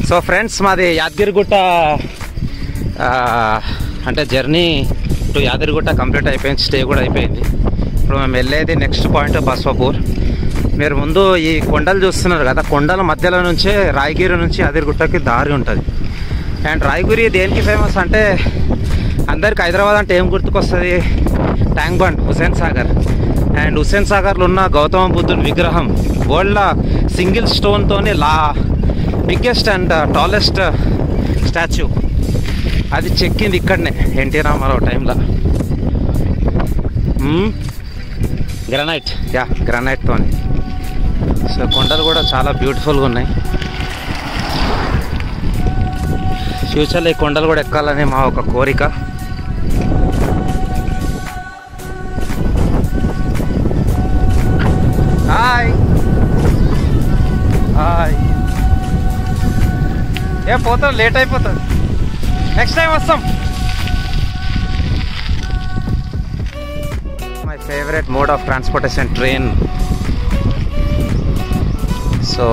So friends మాది యాదగిరిగుట్ట ఆ, అంటే జర్నీ టు యాదగిరిగుట్ట కంప్లీట్ అయిపోయింది స్టే కూడా అయిపోయింది ఇప్పుడు మేము వెళ్ళేది నెక్స్ట్ పాయింట్ బస్వాపూర్ మీరు ముందు ఈ కొండలు చూస్తున్నారు కదా కొండల మధ్యలో నుంచే రాయగిరి నుంచి యాదగిరిగుట్టకి దారి ఉంటుంది అండ్ రాయగిరి దేనికి ఫేమస్ అంటే అందరికి హైదరాబాద్ అంటే ఏం గుర్తుకొస్తుంది ట్యాంక్ బండ్ హుసేన్ సాగర్ అండ్ హుసేన్ సాగర్లో ఉన్న గౌతమ బుద్ధుని విగ్రహం వరల్డ్లో సింగిల్ స్టోన్తోని లా బిగ్గెస్ట్ అండ్ టాలెస్ట్ స్టాచ్యూ అది చెక్కింది ఇక్కడనే ఎన్టీ రామారావు టైంలో గ్రనైట్ యా గ్రనైట్తోని సో కొండలు కూడా చాలా బ్యూటిఫుల్గా ఉన్నాయి ఫ్యూచర్లో ఈ కొండలు కూడా ఎక్కాలని మా ఒక కోరిక హాయ్ హాయ్ ఏ పోతాం లేట్ అయిపోతుంది నెక్స్ట్ టైం వస్తాం my favourite mode of transportation train so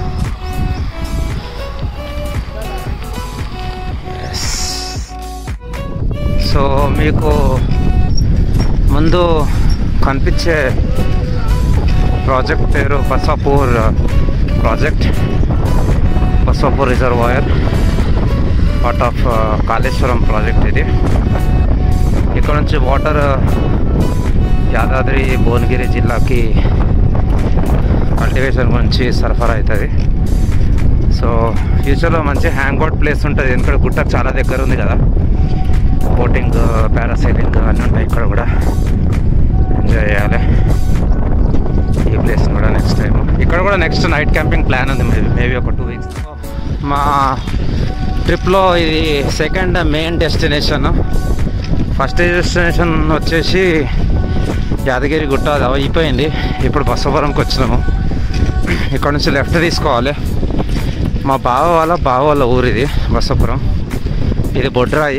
so మీకు ముందు కనిపించే ప్రాజెక్ట్ పేరు Basapur project Basapur reservoir part of Kaleshwaram project ఇది ఇక్కడ నుంచి వాటర్ యాదాద్రి భువనగిరి జిల్లాకి కల్టివేషన్ గురించి సరఫరా అవుతుంది సో ఫ్యూచర్లో మంచి హ్యాంగ్ అవుట్ ప్లేస్ ఉంటుంది ఎందుకంటే గుట్టకు చాలా దగ్గర ఉంది కదా బోటింగ్ పారాసైలింగ్ అన్నీ ఉంటాయి ఇక్కడ కూడా ఎంజాయ్ చేయాలి ఈ ప్లేస్ కూడా నెక్స్ట్ టైం ఇక్కడ కూడా నెక్స్ట్ నైట్ క్యాంపింగ్ ప్లాన్ ఉంది మేబీ మేబీ ఒక టూ వీక్స్ మా ట్రిప్లో ఇది second main destination first destination వచ్చేసి యాదగిరి గుట్ట అది అయిపోయింది ఇప్పుడు బసవరంకి వచ్చినాము ఇక్కడ నుంచి లెఫ్ట్ తీసుకోవాలి మా బావ వాళ్ళ బావ వాళ్ళ ఊరు ఇది బసపురం ఇది బొడ్రాయి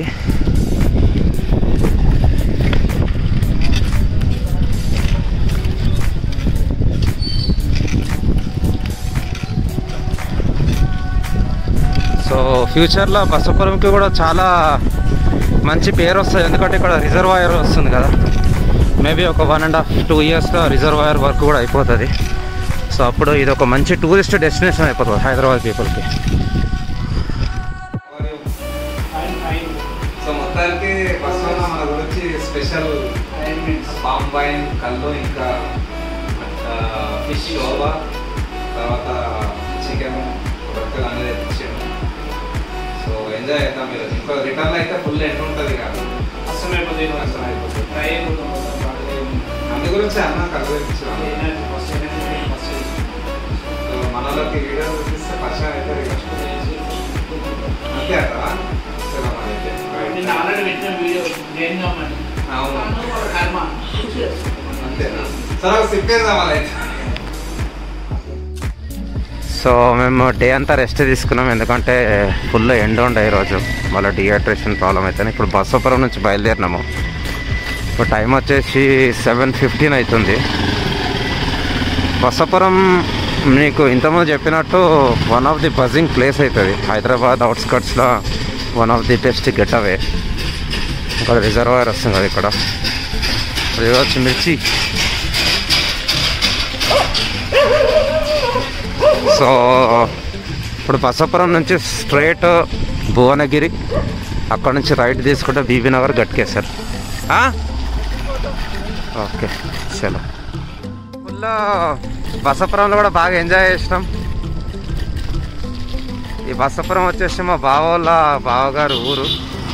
సో ఫ్యూచర్లో బసపురంకి కూడా చాలా మంచి పేరు వస్తుంది ఎందుకంటే ఇక్కడ రిజర్వాయర్ వస్తుంది కదా మేబీ ఒక వన్ అండ్ హాఫ్ టూ ఇయర్స్లో రిజర్వాయర్ వర్క్ కూడా అయిపోతుంది సో అప్పుడు ఇది ఒక మంచి టూరిస్ట్ డెస్టినేషన్ అయిపోతుంది హైదరాబాద్ పీపుల్కి సో మొత్తానికి బస్సులో మన గురించి స్పెషల్ పామ్ వైన్ కళ్ళు ఇంకా ఫిష్ ఓవా తర్వాత చికెన్ రొట్టెలు అనేది తెప్పించాము సో ఎంజాయ్ చేద్దాం మీరు ఇంకా రిటర్న్ అయితే ఫుల్ ఎండ్ ఉంటుంది కదా అసమైపోతుంది అసమైపోతుంది. ట్రై అయిపోతాం అందు గురించి అన్న కళ్ళు తెప్పించాము సో మనలోకి వీడియో చూపిస్తే పరిచయం అయితే అంతే అట్లా సరే మరి అయితే. నిన్న ఆల్రెడీ పెట్టిన వీడియో నేను కావాలి అవును కర్మ అంతేనా సరే ఒక సిప్ వేద్దాం అలా అయితే సో మేము డే అంతా రెస్ట్ తీసుకున్నాం ఎందుకంటే ఫుల్ ఎండ ఉండే ఈరోజు మళ్ళీ డిహైడ్రేషన్ ప్రాబ్లం అయితే ఇప్పుడు బస్సపురం నుంచి బయలుదేరినాము ఇప్పుడు టైం వచ్చేసి సెవెన్ ఫిఫ్టీన్ అవుతుంది బస్సపురం మీకు ఇంతకుముందు చెప్పినట్టు one of the buzzing place అవుతుంది హైదరాబాద్ అవుట్స్కట్స్లో one of the best getaway ఇక్కడ రిజర్వాయర్ వస్తుంది కదా ఇక్కడ ఇది వచ్చి మిర్చి సో ఇప్పుడు బసపురం నుంచి స్ట్రైట్ భువనగిరి అక్కడ నుంచి రైట్ తీసుకుంటే బీబీ నగర్ గట్కేశారు ఓకే చలో ఫుల్ బసపురంలో కూడా బాగా ఎంజాయ్ చేసినాం ఈ బసపురం వచ్చేసి మా బావ వాళ్ళ బావగారు ఊరు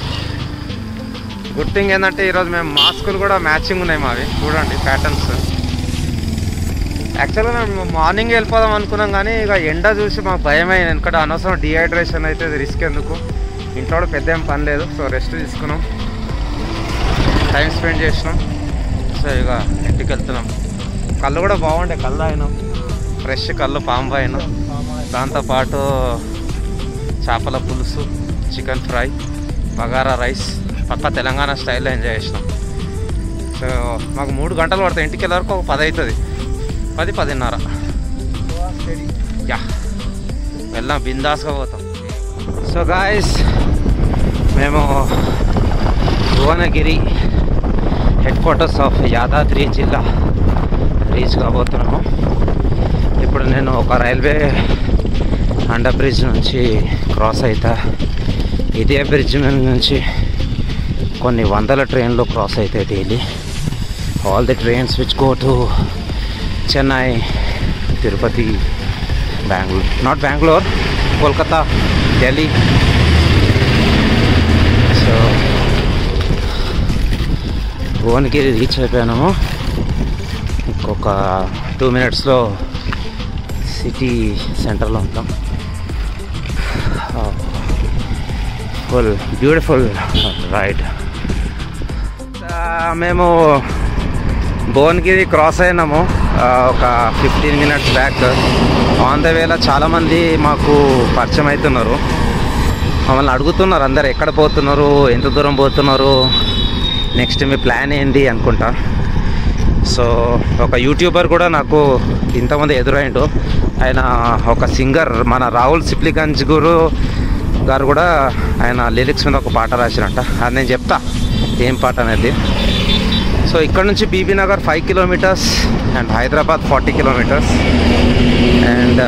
గుడ్ థింగ్ ఏంటంటే ఈరోజు మేము మాస్కులు కూడా మ్యాచింగ్ ఉన్నాయి మావి చూడండి ప్యాటర్న్స్ యాక్చువల్గా మేము మార్నింగ్ వెళ్ళిపోదాం అనుకున్నాం కానీ ఇక ఎండ చూసి మాకు భయం అయింది ఎందుకంటే అనవసరం డిహైడ్రేషన్ అయితే రిస్క్ ఎందుకు ఇంట్లో కూడా పెద్ద ఏం పని లేదు సో రెస్ట్ తీసుకున్నాం టైం స్పెండ్ చేసినాం సో ఇక ఇంటికి వెళ్తున్నాం కళ్ళు కూడా బాగుండే కళ్ళు అయినాం ఫ్రెష్ కళ్ళు పాంబ అయినాం దాంతోపాటు చేపల పులుసు చికెన్ ఫ్రై బగారా రైస్ పక్క తెలంగాణ స్టైల్లో ఎంజాయ్ చేసినాం సో మాకు మూడు గంటలు పడతాయి ఇంటికి వెళ్ళే వరకు ఒక పది అవుతుంది పది పదిన్నర యా వెళ్దాం బిందాస్గా పోతాం సో గాయస్ మేము Bhuvanagiri headquarters of Yadadri జిల్లా రీచ్ కాబోతున్నాము ఇప్పుడు నేను ఒక రైల్వే అండర్ బ్రిడ్జ్ నుంచి క్రాస్ అవుతా ఇదే బ్రిడ్జ్ మీద నుంచి కొన్ని వందల ట్రైన్లు క్రాస్ అవుతాయి daily all the trains which go to Chennai Tirupati Bengaluru not Bengaluru Kolkata Delhi so Bhuvanagiri reach అయిపోయాము ఇంకొక టూ మినిట్స్లో సిటీ సెంటర్లో ఉంటాం ఫుల్ బ్యూటిఫుల్ రైడ్ మేము భువనగిరి క్రాస్ అయినాము ఆ, ఒక fifteen minutes back on the వేలో చాలామంది మాకు పరిచయం అవుతున్నారు మమ్మల్ని అడుగుతున్నారు అందరు ఎక్కడ పోతున్నారు ఎంత దూరం పోతున్నారు నెక్స్ట్ మీ ప్లాన్ ఏంది అనుకుంటా సో ఒక యూట్యూబర్ కూడా నాకు ఇంతమంది ఎదురైండు ఆయన ఒక సింగర్ మన రాహుల్ సిప్లిగంజ్ గురు గారు కూడా ఆయన లిరిక్స్ మీద ఒక పాట రాసిరంట అది నేను చెప్తా ఏం పాట అనేది సో ఇక్కడ నుంచి Bibinagar five kilometres and Hyderabad forty kilometres and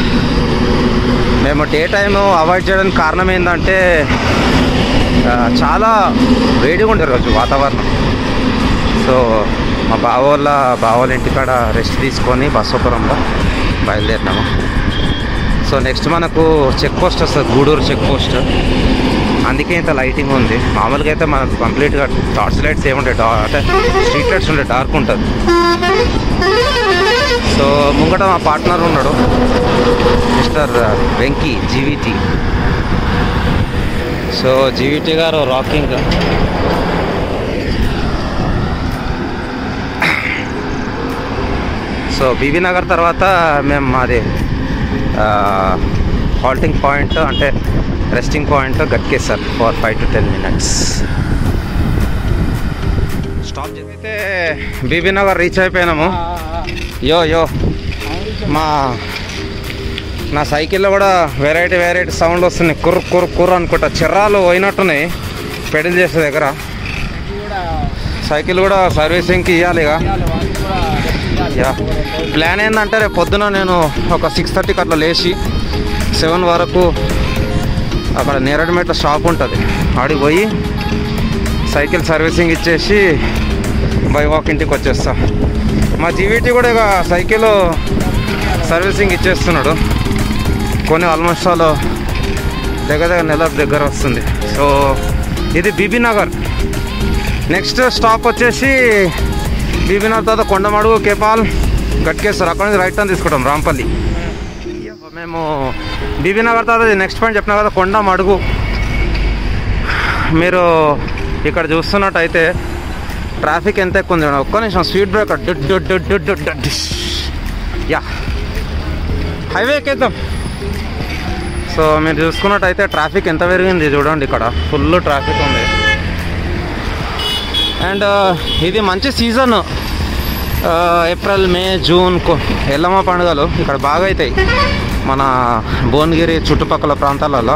మేము డే టైం అవాయిడ్ చేయడానికి కారణం ఏంటంటే ఆ, చాలా వేడిగా ఉండే రోజు వాతావరణం సో మా బావ వాళ్ళ బావ వాళ్ళ ఇంటికాడ రెస్ట్ తీసుకొని బస్సోపురంలో బయలుదేరినాము సో నెక్స్ట్ మనకు చెక్ పోస్ట్ వస్తుంది గూడూరు చెక్ పోస్ట్ అందుకే ఇంత లైటింగ్ ఉంది మామూలుగా అయితే మనకు కంప్లీట్గా టార్చ్ లైట్స్ ఏముంటాయి డా అంటే స్ట్రీట్ లైట్స్ ఉంటాయి డార్క్ ఉంటుంది సో ముంగట మా పార్ట్నర్ ఉన్నాడు mister Venky GVT so GVT garu rocking so Bibinagar తర్వాత మేము మాది హాల్టింగ్ పాయింట్ అంటే resting point Ghatkesar for five to ten minutes stop చేస్తే బీబీ నగర్ రీచ్ అయిపోయినాము యో యో మా నా సైకిల్లో కూడా వెరైటీ వెరైటీ సౌండ్ వస్తున్నాయి కుర్ర కుర్ర కుర్ర అనుకుంటా చిర్రాలు పోయినట్టున్నాయి పెడల్ చేసే దగ్గర సైకిల్ కూడా సర్వీసింగ్కి ఇవ్వాలి ఇక యా ప్లాన్ ఏంటంటే రేపు పొద్దున నేను ఒక సిక్స్ థర్టీకి అట్లా లేచి సెవెన్ వరకు అక్కడ నేరడిమెట్ల షాప్ ఉంటుంది ఆడికి పోయి సైకిల్ సర్వీసింగ్ ఇచ్చేసి బై వాక్ ఇంటికి వచ్చేస్తా మా జీవీటీ కూడా ఇక సైకిల్ సర్వీసింగ్ ఇచ్చేస్తున్నాడు కొన్ని ఆల్మోస్ట్ ఆల్ దగ్గర దగ్గర నెల దగ్గర వస్తుంది సో ఇది బీబీ నగర్ నెక్స్ట్ స్టాప్ వచ్చేసి బీబీనగర్ తర్వాత కొండమడుగు కేపాల్ గట్కేశ్వర్ అక్కడ నుంచి రైట్ టర్న్ తీసుకుంటాం రాంపల్లి మేము బీబీనగర్ తర్వాత నెక్స్ట్ పాయింట్ చెప్పిన కదా కొండ మడుగు మీరు ఇక్కడ చూస్తున్నట్టయితే ట్రాఫిక్ ఎంత ఎక్కువ ఉంది ఒక్క నిమిషం స్పీడ్ బ్రేకర్ డుడ్ డుడ్ డుడ్ డుడ్ డుడ్ డుడ్ డిష్. యా హైవే ఎక్కేద్దాం సో మీరు చూసుకున్నట్టయితే ట్రాఫిక్ ఎంత పెరిగింది చూడండి ఇక్కడ ఫుల్ ట్రాఫిక్ ఉంది అండ్ ఇది మంచి సీజన్ ఏప్రిల్ మే జూన్ కు- ఎల్లమ్మ పండుగలు ఇక్కడ బాగా అవుతాయి మన భువనగిరి చుట్టుపక్కల ప్రాంతాలలో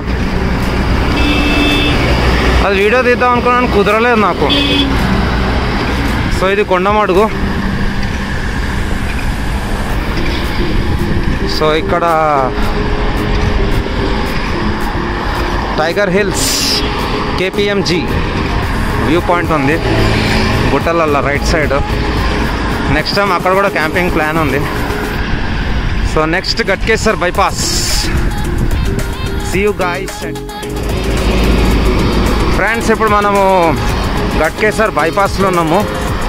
అది వీడియో తీద్దాం అనుకున్నాను కుదరలేదు నాకు సో ఇది కొండమడుగు సో ఇక్కడ tiger hills KPMG view point ఉంది గుట్టలల్ల రైట్ సైడ్ నెక్స్ట్ టైం అక్కడ కూడా క్యాంపింగ్ ప్లాన్ ఉంది so next Ghatkesar bypass see you guys friends ఇప్పుడు మనము గట్కేసర్ బైపాస్లో ఉన్నాము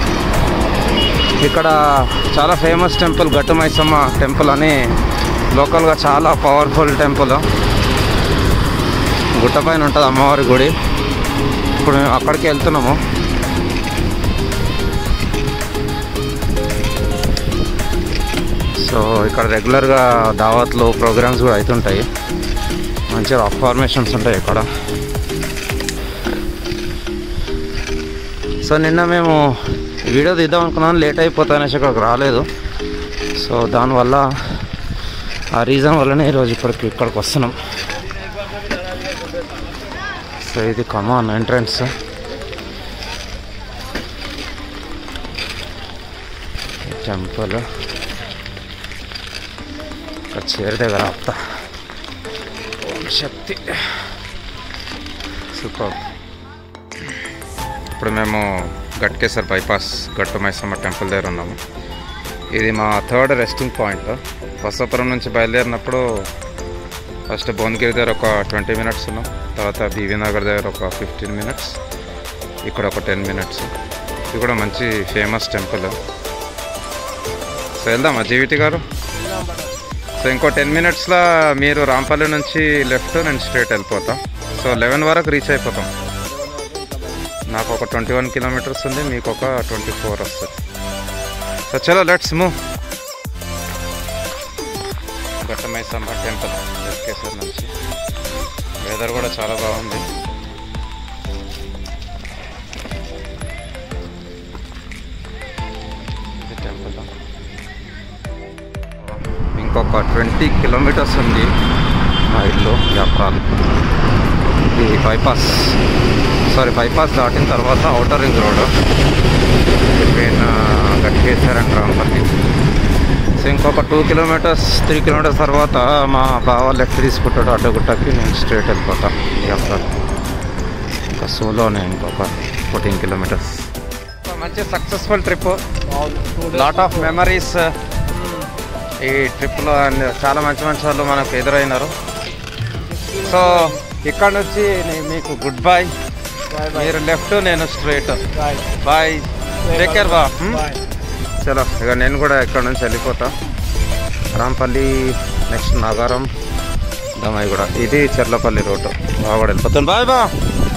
ఇక్కడ చాలా ఫేమస్ టెంపుల్ గట్టు మైసమ్మ టెంపుల్ అని లోకల్గా చాలా పవర్ఫుల్ టెంపుల్ గుట్ట పైన ఉంటుంది అమ్మవారి గుడి ఇప్పుడు మేము అక్కడికి వెళ్తున్నాము సో ఇక్కడ రెగ్యులర్గా దావత్లు ప్రోగ్రామ్స్ కూడా అవుతుంటాయి మంచి రాక్ ఫార్మేషన్స్ ఉంటాయి ఇక్కడ సో నిన్న మేము వీడియో తీద్దాం అనుకున్నాను లేట్ అయిపోతానేసి ఇక్కడికి రాలేదు సో దానివల్ల ఆ రీజన్ వల్లనే ఈరోజు ఇక్కడికి ఇక్కడికి వస్తున్నాం సో ఇది కమాన్ ఎంట్రన్స్ టెంపుల్ ఇక్కడ చేరు దగ్గర ఆపుతా ఓం శక్తి సూపర్ ఇప్పుడు మేము గట్కేసర్ బైపాస్ గట్టు మైసమ్మ టెంపుల్ దగ్గర ఉన్నాము ఇది మా థర్డ్ రెస్టింగ్ పాయింట్ బసాపురం నుంచి బయలుదేరినప్పుడు ఫస్ట్ భువనగిరి దగ్గర ఒక ట్వంటీ మినిట్స్ ఉన్నాం తర్వాత బీవీ నగర్ దగ్గర ఒక ఫిఫ్టీన్ మినిట్స్ ఇక్కడ ఒక టెన్ మినిట్స్ ఇది కూడా మంచి ఫేమస్ టెంపుల్ సో వెళ్దామా జీవిటి గారు సో ఇంకో టెన్ మినిట్స్లో మీరు రాంపల్లి నుంచి లెఫ్ట్ నేను స్ట్రేట్ వెళ్ళిపోతా సో లెవెన్ వరకు రీచ్ అయిపోతాం నాకు ఒక ట్వంటీ వన్ కిలోమీటర్స్ ఉంది మీకు ఒక ట్వంటీ ఫోర్ వస్తుంది సో చలో let's move Ghattamaisamma temple Venkateshwara నుంచి వెదర్ కూడా చాలా బాగుంది ఇది టెంపుల్ ఇంకొక ట్వంటీ కిలోమీటర్స్ ఉంది మా ఇల్లు యాప్రాల్ ఇది బైపాస్ సారీ బైపాస్ దాటిన తర్వాత outer ring road between Ghatkesar and Rampalli so ఇంకొక టూ కిలోమీటర్స్ త్రీ కిలోమీటర్స్ తర్వాత మా బావ లెఫ్ట్ తీసుకుంటాడు అడ్డగుట్టకి నేను స్ట్రేట్ వెళ్ళిపోతా యాప్రాల్ ఇంకా సోలోనే ఇంకొక ఫోర్టీన్ కిలోమీటర్స్ మంచి successful trip lot of memories ఈ ట్రిప్లో అండ్ చాలా మంచి మంచి వాళ్ళు మనకు ఎదురైనారు సో ఇక్కడ నుంచి నే- మీకు గుడ్ బై మీరు లెఫ్ట్ నేను స్ట్రైట్ బాయ్ టేక్ కేర్ బా హ్మ్? చలో ఇక నేను కూడా ఇక్కడ నుంచి వెళ్ళిపోతా రాంపల్లి నెక్స్ట్ నాగారం దమాయి కూడా ఇది చెర్లపల్లి రోడ్డు బాగా కూడా వెళ్ళిపోతాను బాయ్ బా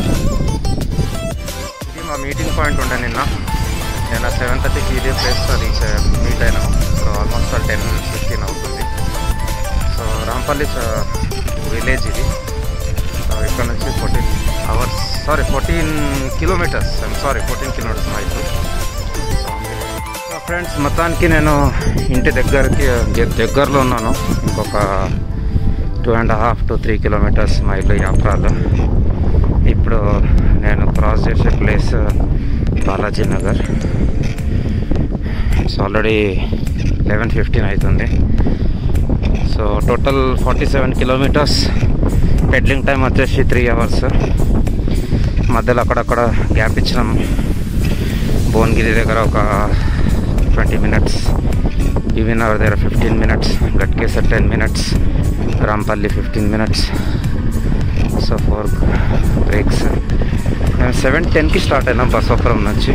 ఇది మా మీటింగ్ పాయింట్ ఉండే నిన్న నిన్న సెవెన్ థర్టీకి ఇదే ప్లేస్లో రీచ్ మీట్ అయినాము ఇప్పుడు ఆల్మోస్ట్ టెన్ ఫిఫ్టీన్ అవుతుంది సో రాంపల్లి విలేజ్ ఇది సో ఇక్కడ నుంచి fourteen hours sorry fourteen kilometres I'm sorry fourteen kilometres మా ఇల్లు సో ఫ్రెండ్స్ మొత్తానికి నేను ఇంటి దగ్గరికి గె- దగ్గరలో ఉన్నాను ఇంకొక two and half to three kilometres మా ఇల్లు యాప్రాలు ఇప్పుడు నేను క్రాస్ చేసే place Balaji Nagar it's already eleven fifteen అవుతుంది so total forty seven kilometres pedaling time వచ్చేసి త్రీ అవర్స్ మధ్యలో అక్కడక్కడ గ్యాప్ ఇచ్చినాం భువనగిరి దగ్గర ఒక ట్వంటీ మినిట్స్ బీవీ నగర్ దగ్గర fifteen minutes Ghatkesar ten minutes Rampalli fifteen minutes so four breaks మేము సెవెన్ టెన్కి స్టార్ట్ అయినాం బసోపురం నుంచి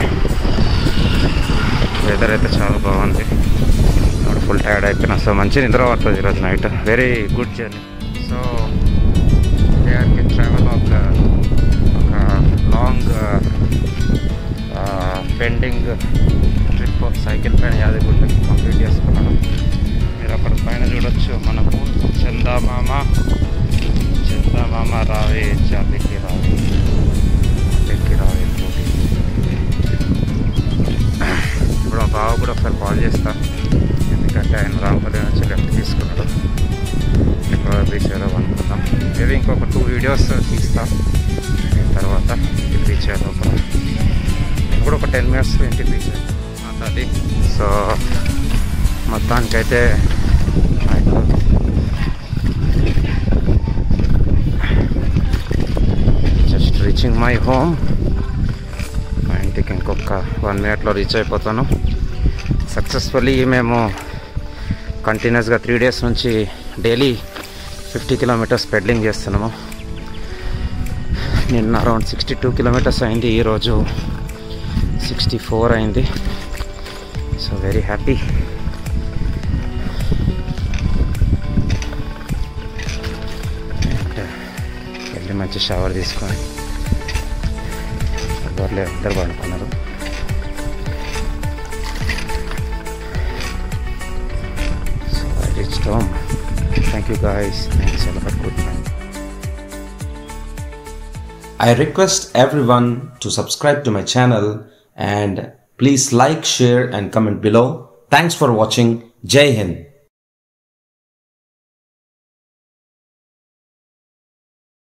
వెదర్ అయితే చాలా బాగుంది ఇప్పుడు ఫుల్ టైర్డ్ అయిపోయినా సో మంచి నిద్ర పడుతుంది ఈరోజు night very good journey so దేర్కి ట్రావెల్ ఒక ఒక లాంగ్ పెండింగ్ ట్రిప్ సైకిల్ పైన యాదగిరిగుట్టకి కంప్లీట్ చేసుకున్నాను మీరు అక్కడ పైన చూడొచ్చు మనకు చందామామ చందామామ రావే జాలికి రావే జాలికి రావే పోటీ ఇప్పుడు మా బావ కూడా ఒకసారి కాల్ చేస్తా ఎందుకంటే ఆయన రాంపల్లి నుంచి లెఫ్ట్ తీసుకున్నాడు ఎక్కడ రీచ్ అయ్యారో అనుకుందాం మేబీ ఇంకొక టూ వీడియోస్ తీస్తా తర్వాత ఇంటికి రీచ్ అయ్యే లోపల ఇప్పుడు ఒక టెన్ మినిట్స్ ఇంటికి రీచ్ అయ్యాను అది సో మొత్తానికైతే జస్ట్ రీచింగ్ మై హోమ్ మా ఇంటికి ఇంకొక వన్ మినిట్లో రీచ్ అయిపోతాను సక్సెస్ఫుల్లీ మేము కంటిన్యూస్గా త్రీ డేస్ నుంచి డైలీ ఫిఫ్టీ కిలోమీటర్స్ పెడ్లింగ్ చేస్తున్నాము నిన్న అరౌండ్ సిక్స్టీ టూ కిలోమీటర్స్ అయింది ఈరోజు సిక్స్టీ ఫోర్ అయింది సో వెరీ హ్యాపీ వెళ్ళి మంచి షవర్ తీసుకొని ఎవరు లేరు అందరు పడుకున్నారు so I reach home thank you guys thanks అలా good night I request everyone to subscribe to my channel and please like, share and comment below. Thanks for watching. Jai Hind.